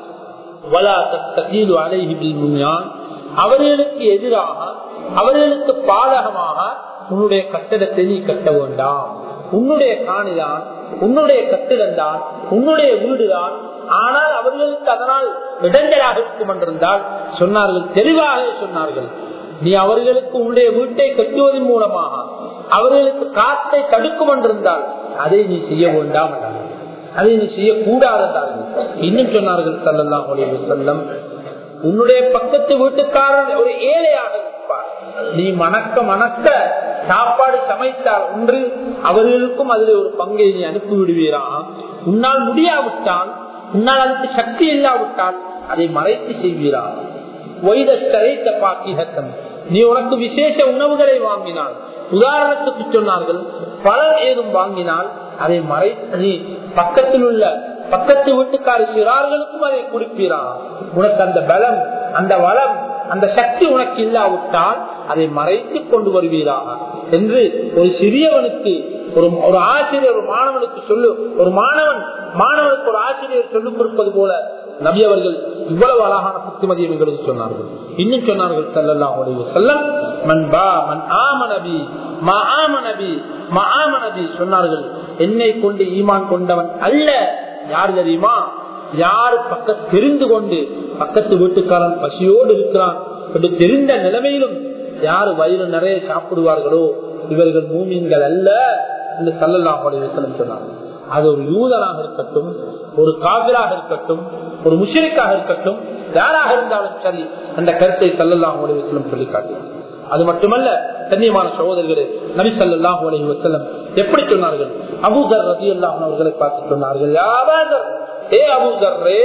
அவர்களுக்கு எதிராக அவர்களுக்கு பாதகமாக உன்னுடைய கட்டடத்தை நீ கட்ட வேண்டாம் உன்னுடைய காணிதான் உன்னுடைய கட்டிடம் தான் உன்னுடைய வீடுதான் ஆனால் அவர்களுக்கு அதனால் இடைஞ்சலாக இருக்கும் என்றிருந்தால் சொன்னார்கள் தெளிவாக சொன்னார்கள் நீ அவர்களுக்கு உன்னுடைய வீட்டை கட்டுவதன் மூலமாக அவர்களுக்கு காத்தை தடுக்கும் என்றிருந்தால் அதை நீ செய்ய வேண்டாம் அதை நீ செய்யக்கூடாதார்கள் இன்னும் சொன்னார்கள் சல்லல்லாம் செல்லம் உன்னுடைய பக்கத்து வீட்டுக்காரன் ஒரு ஏழையாக இருப்பார் நீ மணக்க மணக்க சாப்பாடு சமைத்தால் ஒன்று அவர்களுக்கும் அதில் ஒரு பங்கை நீ அனுப்பி விடுவீரா உன்னால் முடியாவிட்டால் உன்னால் அதுக்கு சக்தி இல்லாவிட்டால் அதை மறைத்து செய்வீரா வைதஸ்தரைத்த பாக்கிகத்தம் நீ உனக்கு விசேஷ உணவுகளை வாங்கினால் உதாரணத்துக்கு சொன்னார்கள் பழம் ஏதும் வாங்கினால் அதை மறை நீ பக்கத்தில் உள்ள பக்கத்து வீட்டுக்கார சிறார்களுக்கும் அதை குடிப்பீரா உனக்கு அந்த பலம் அந்த வளம் அந்த சக்தி உனக்கு இல்லாவிட்டால் அதை மறைத்து கொண்டு வருவீராக என்று ஒரு சிறியவனுக்கு ஒரு ஒரு ஆசிரியர் ஒரு மாணவனுக்கு சொல்லு ஒரு மாணவன் மாணவனுக்கு ஒரு ஆசிரியர் சொல்லிக் கொடுப்பது போல நபி அவர்கள் இவ்வளவு அழகான புத்திமதியம் எங்களுக்கு சொன்னார்கள் இன்னும் சொன்னார்கள் செல்லலாம் செல்லம் மன் பா மன் ஆம நபி மா ஆம நபி மா ஆம நபி சொன்னார்கள் என்னை கொண்டு ஈமான் கொண்டவன் அல்ல யார் தெரியுமா யார் பக்க தெரிந்து கொண்டு பக்கத்து வீட்டுக்காரன் பசியோடு இருக்கிறான் என்று தெரிந்த நிலைமையிலும் யார் வயிறு நிறைய சாப்பிடுவார்களோ இவர்கள் மூமீன்கள் அல்ல என்று சல்லல்லாஹுடைய சொன்னாங்க அது ஒரு யூதனாக இருக்கட்டும் ஒரு காவிராக இருக்கட்டும் ஒரு முஷரிக்காக இருக்கட்டும் யாராக இருந்தாலும் சரி அந்த கருத்தை சல்லல்லாஹுடைய சொல்லி காட்டினார் அது மட்டுமல்ல கண்ணியமான சகோதரர்களே நபி சல்லாஹூ அலஹி வசல்லம் எப்படி சொன்னார்கள் அபூதர் ரதி அல்லாஹ் அவர்களை பார்த்து சொன்னார்கள் யாராவது ஏ அபூதர்ரே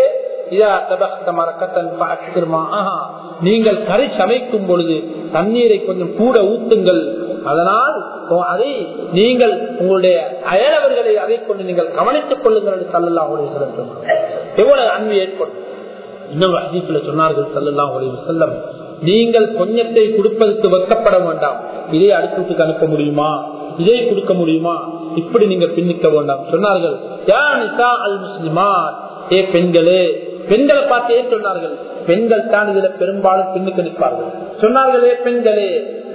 நீங்கள் கரை சமைக்கும் பொழுது தண்ணீரை கொஞ்சம் கூட ஊத்துங்கள் அதனால் அதை நீங்கள் உங்களுடைய அயலவர்களை அதை கொண்டு நீங்கள் கவனித்துக் கொள்ளுங்கள் என்று சல்லல்லா எவ்வளவு அன்பு ஏற்படும் இன்னொரு அதிசல சொன்னார்கள் சல்லல்லா உலக செல்லம் நீங்கள் கொஞ்சத்தை கொடுப்பதற்கு வெக்கப்பட வேண்டாம் இதை அடுத்ததுக்கு அனுப்ப முடியுமா இதை கொடுக்க முடியுமா இப்படி நீங்க பின்னிக்க வேண்டாம் சொன்னார்கள் யா நிசா அல் முஸ்லிமான் ஏ பெண்களே பெண்களை பார்த்து ஏன் சொன்னார்கள் பெண்கள் தான் இதுல பெரும்பாலும் பின்னுக்கு நிற்பார்கள் சொன்னார்களே பெண்களே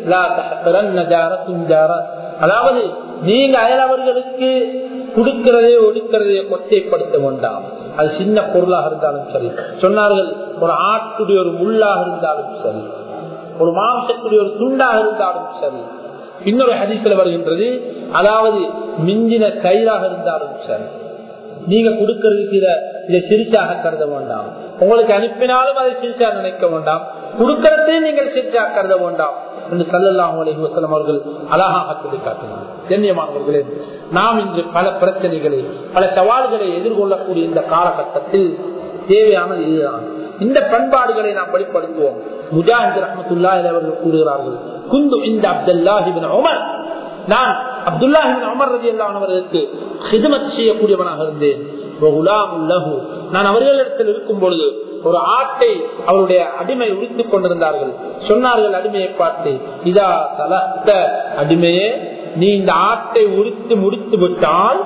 அதாவது நீங்க அயலவர்களுக்கு கொடுக்கிறதே ஒடுக்கிறதே கொச்சைப்படுத்த வேண்டாம் அது சின்ன பொருளாக இருந்தாலும் சரி சொன்னார்கள் ஒரு ஆட்டுடைய ஒரு முள்ளாக இருந்தாலும் சரி ஒரு மாம்சத்துடைய ஒரு துண்டாக இருந்தாலும் சரி இன்னொரு ஹதீஸ்ல வருகின்றது அதாவது மிஞ்சின கயிறாக இருந்தாலும் சரி நீங்க கொடுக்கறதுக்கு இதை இதை சிரிச்சாக கருத வேண்டாம் உங்களுக்கு அனுப்பினாலும் அதை சிரிச்சா நினைக்க வேண்டாம் கொடுக்கறதையும் நீங்கள் சிரிச்சா கருத வேண்டாம் என்று சல்லல்லாஹு அலைஹி வஸல்லம் அவர்கள் அழகாக சொல்லி காட்டினார் கண்ணியமானவர்களே நாம் இன்று பல பிரச்சனைகளை பல சவால்களை எதிர்கொள்ளக்கூடிய இந்த காலகட்டத்தில் தேவையானது இதுதான் இந்த பண்பாடுகளை நாம் வெளிப்படுத்துவோம் முஜாஹித் ரஹமத்துல்லா அவர்கள் கூறுகிறார்கள் குந்து இந்த அப்துல்லாஹிபின் உமர் நான் அப்துல்லாஹிபின் உமர் ரதி அல்லானவர்களுக்கு ஹிதமத் செய்யக்கூடியவனாக இருந்தேன் நான் அவர்களிடத்தில் இருக்கும் பொழுது ஒரு ஆட்டை அவருடைய அடிமை உரித்துக் கொண்டிருந்தார்கள் சொன்னார்கள் அடிமையை பார்த்து இதா தலத்த அடிமையே நீ இந்த ஆட்டை உரித்து முடித்து விட்டால்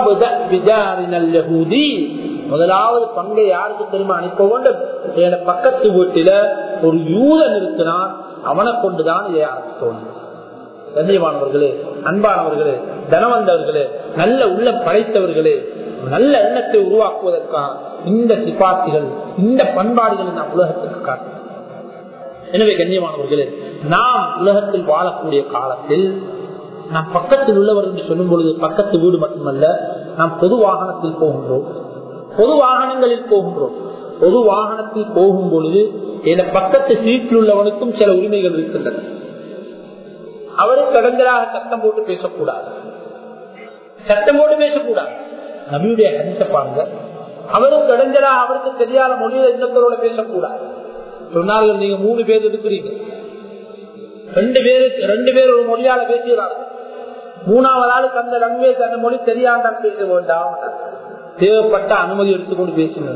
முதலாவது பங்கை யாருக்கு தெரியுமா அனுப்ப வேண்டும் என் பக்கத்து வீட்டில ஒரு யூதன் இருக்கிறான் அவனை கொண்டுதான் இதை ஆரம்பித்தோம் கண்ணியமானவர்களே அன்பானவர்களே தனவந்தவர்களே நல்ல உள்ள படைத்தவர்களே நல்ல எண்ணத்தை உருவாக்குவதற்கான இந்த சிபாத்திகள் இந்த பண்பாடுகளை நாம் உலகத்துக்கு காட்டும் எனவே கண்ணியமானவர்களே நாம் உலகத்தில் வாழக்கூடிய காலத்தில் நாம் பக்கத்தில் உள்ளவர் என்று சொல்லும் பொழுது பக்கத்து வீடு மட்டுமல்ல நாம் பொது வாகனத்தில் போகின்றோம் பொது வாகனங்களில் போகின்றோம் பொது வாகனத்தில் போகும் பொழுது என பக்கத்து சீட்டில் உள்ளவனுக்கும் சில உரிமைகள் இருக்கின்றன அவருக்கு கடந்தலாக சத்தம் போட்டு பேசக்கூடாது சத்தம் போட்டு பேசக்கூடாது நபியுடைய ஹரிச பாருங்க அவருக்கு இடைஞ்சலாக அவருக்கு தெரியாத மொழியில இன்னத்தரோட பேசக்கூடாது சொன்னார்கள் நீங்க மூணு பேர் இருக்கிறீங்க ரெண்டு பேரு ரெண்டு பேர் ஒரு மொழியால பேசுகிறார்கள் மூணாவது ஆளுக்கு அந்த லாங்குவேஜ் அந்த மொழி தெரியாண்டால் பேச வேண்டாம் தேவைப்பட்ட அனுமதி எடுத்துக்கொண்டு பேசுங்க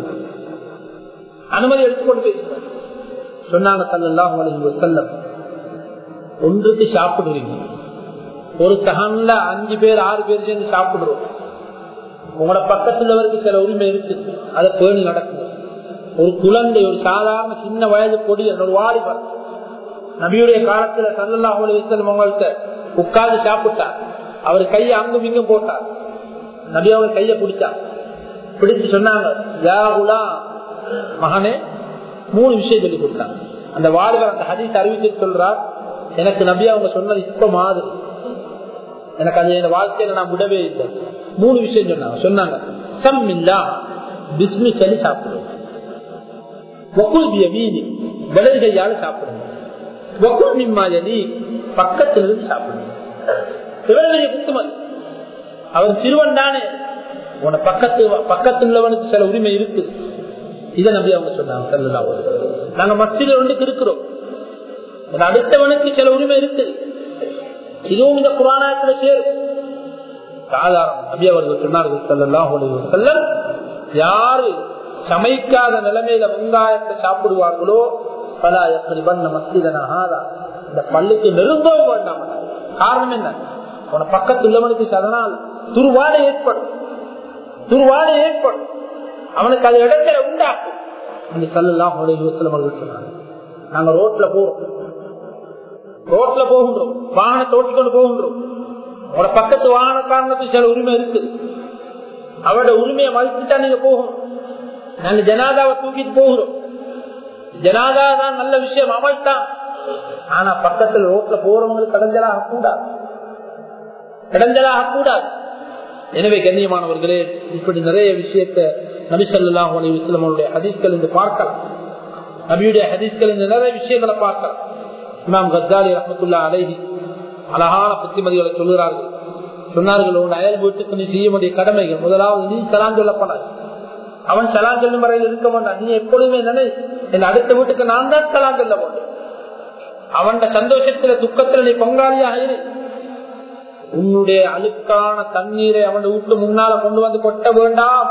அனுமதி எடுத்துக்கொண்டு பேசுங்க சொன்னாங்க சல்லாம் செல்லம் ஒன்றுக்கு சாப்பிடுறீங்க ஒரு சகன்ல அஞ்சு பேர் ஆறு பேர் சேர்ந்து சாப்பிடுறோம் உங்களோட பக்கத்துள்ளவருக்கு சில உரிமை இருக்கு அதை பேணி நடக்குது ஒரு குழந்தை ஒரு சாதாரண சின்ன வயது கொடி ஒரு வாலிபர் நபியுடைய காலத்துல சல்லல்லா அவங்கள்ட்ட உட்கார்ந்து சாப்பிட்டார் அவர் கையை அங்கும் இங்கும் போட்டார் நபி அவங்க கையை பிடிச்சார் பிடிச்சு சொன்னாங்க யாகுலா மகனே மூணு விஷயம் சொல்லி கொடுத்தாங்க அந்த வாலிபர் அந்த ஹதீஸ் அறிவிச்சு சொல்றார் எனக்கு நபி அவங்க சொன்னது இப்ப மாதிரி எனக்கு அது என் வாழ்க்கையில நான் விடவே இல்லை மூணு விஷயம் சொன்னாங்க சொன்னாங்க சம் இல்லா பிஸ்மி சொல்லி சாப்பிடுவோம் வக்குல் வீணி வலது கையால சாப்பிடுங்க வக்குல் நிம்மாயதி பக்கத்துல இருந்து சாப்பிடுங்க இவர்களுடைய புத்துமல் அவர் சிறுவன் தானே உன பக்கத்து பக்கத்து உள்ளவனுக்கு சில உரிமை இருக்கு இதை நம்பி அவங்க சொன்னாங்க நாங்க மத்தியில ஒன்றுக்கு இருக்கிறோம் அடுத்தவனுக்கு சில உரிமை இருக்குது இதுவும் இந்த புராணத்துல சேரும் சாதாரண நபி அவர்கள் சொன்னார்கள் செல்லலாம் செல்லம் யாரு சமைக்காத நிலைமையில வெங்காயத்தை சாப்பிடுவார்களோ பல எப்படி பண்ண மஸ்திதனாகாதா இந்த பள்ளிக்கு நெருங்கவும் வேண்டாம் காரணம் என்ன உன பக்கத்து உள்ளவனுக்கு அதனால் துருவாடை ஏற்படும் துருவாடை ஏற்படும் அவனுக்கு அது இடத்துல உண்டாக்கும் இந்த கல்லாம் அவர்கள் சொன்னாங்க நாங்க ரோட்ல போறோம் ரோட்ல போகின்றோம் வாகனத்தை ஓட்டிக்கொண்டு போகின்றோம் அவட பக்கத்து வாகன காரணத்துக்கு சில உரிமை இருக்கு அவரோட உரிமையை மதிச்சுட்டா நீங்க போகணும் நாங்க ஜனாதாவை தூக்கிட்டு போகிறோம் ஜனாதா தான் நல்ல விஷயம் அமல் தான் ஆனா பக்கத்துல ரோட்ல போறவங்களுக்கு இடைஞ்சலாக கூடாது இடைஞ்சலாக கூடாது எனவே கண்ணியமானவர்களே இப்படி நிறைய விஷயத்த நபிசல்லாம் அவருடைய ஹதீஸ்கள் என்று பார்க்கலாம் நபியுடைய ஹதீஸ்கள் இந்த நிறைய விஷயங்களை பார்க்கலாம் இமாம் கத்தாலி ரஹமத்துல்லா அலைஹி அழகான புத்திமதிகளை சொல்லுகிறார்கள் சொன்னார்கள் உன் அயல் வீட்டுக்கு நீ செய்ய வேண்டிய கடமைகள் முதலாவது நீ சலான் சொல்லப்படாது அவன் சலான் சொல்லும் வரையில் இருக்க வேண்டாம் நீ எப்பொழுதுமே நினை என் அடுத்த வீட்டுக்கு நான் தான் சலான் சொல்ல வேண்டும் அவன் சந்தோஷத்துல துக்கத்துல நீ பங்காளியாக இரு உன்னுடைய அழுக்கான தண்ணீரை அவன் வீட்டு முன்னால கொண்டு வந்து கொட்ட வேண்டாம்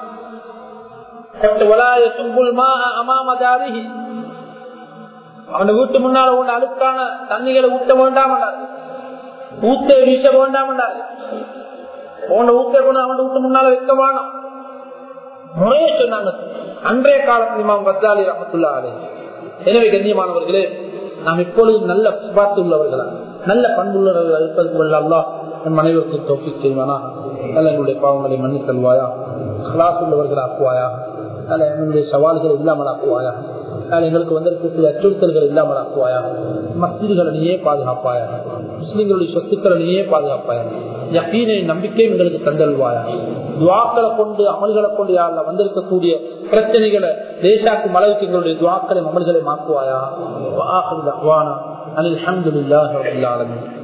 அவன் வீட்டு முன்னால உன் அழுக்கான தண்ணிகளை ஊட்ட வேண்டாம் ஊத்த வீச வேண்டாம் உன்னை ஊத்த கொண்டு அவன் வீட்டு முன்னால வைக்க வேணாம் முறைய சொன்னாங்க அன்றைய காலத்தில் இமாம் கத்தாலி ரமத்துல்லா அலே எனவே கண்ணியமானவர்களே நாம் எப்பொழுதும் நல்ல பார்த்து உள்ளவர்களா நல்ல பண்புள்ளவர்கள் இருப்பது அல்லா என் மனைவிற்கு தோக்கி செய்வானா நல்ல என்னுடைய பாவங்களை மன்னித்தல்வாயா கிளாஸ் உள்ளவர்கள் ஆக்குவாயா நல்ல என்னுடைய சவால்கள் இல்லாமல் ஆக்குவாயா அதனால் எங்களுக்கு வந்திருக்கக்கூடிய அச்சுறுத்தல்கள் இல்லாமல் ஆக்குவாயா மஸ்திகளை நீயே பாதுகாப்பாயா முஸ்லிம்களுடைய சொத்துக்களை நீயே பாதுகாப்பாயா யக்கீனை நம்பிக்கை எங்களுக்கு தந்தல்வாயா துவாக்களை கொண்டு அமல்களை கொண்டு யாரில் வந்திருக்கக்கூடிய பிரச்சனைகளை தேசாக்கும் அளவுக்கு எங்களுடைய துவாக்களை அமல்களை மாக்குவாயா அனில் அஹமதுல்லாஹ்